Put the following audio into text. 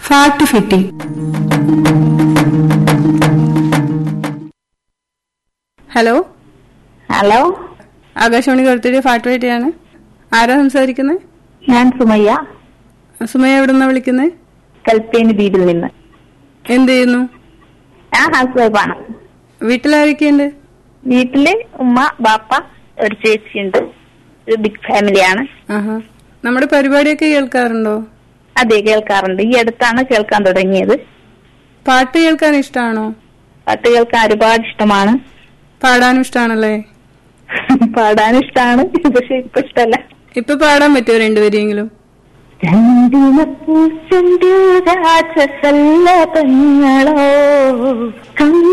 ഫാട്ട് ഫിറ്റി hello hello Akashvani കറുത്തിരി ഫാട്ട് ഫിറ്റിയാണ് ആരാ സംസാരിക്കുന്നത് ഞാൻ സുമയ്യ സുമയ എവിടെ നിന്നാ വിളിക്കുന്നത് കൽപ്പേനി ദ്വീപിൽ നിന്ന് എന്ത് ചെയ്യുന്നു ഞാൻ ഹൗസ് വൈഫാണ് വീട്ടിലാരൊക്കെയുണ്ട് വീട്ടില് ഉമ്മ ബാപ്പ ഒരു ചേച്ചിയുണ്ട് ഒരു ബിഗ് ഫാമിലിയാണ് ആഹാ നമ്മുടെ പരിപാടിയൊക്കെ കേൾക്കാറുണ്ടോ അതെ കേൾക്കാറുണ്ട് ഈ അടുത്താണ് കേൾക്കാൻ തുടങ്ങിയത് പാട്ട് കേൾക്കാൻ ഇഷ്ടമാണോ പാട്ട് കേൾക്കാൻ ഒരുപാട് ഇഷ്ടമാണ് പാടാനും ഇഷ്ടമാണല്ലേ പാടാനും ഇഷ്ടമാണ് പക്ഷെ ഇപ്പൊ ഇഷ്ടമല്ല ഇപ്പൊ പാടാൻ പറ്റുമോ രണ്ടുപേരെങ്കിലും ചന്ദിനപ്പൂ ചന്ദ്രരാജസല്ലതങ്ങളോ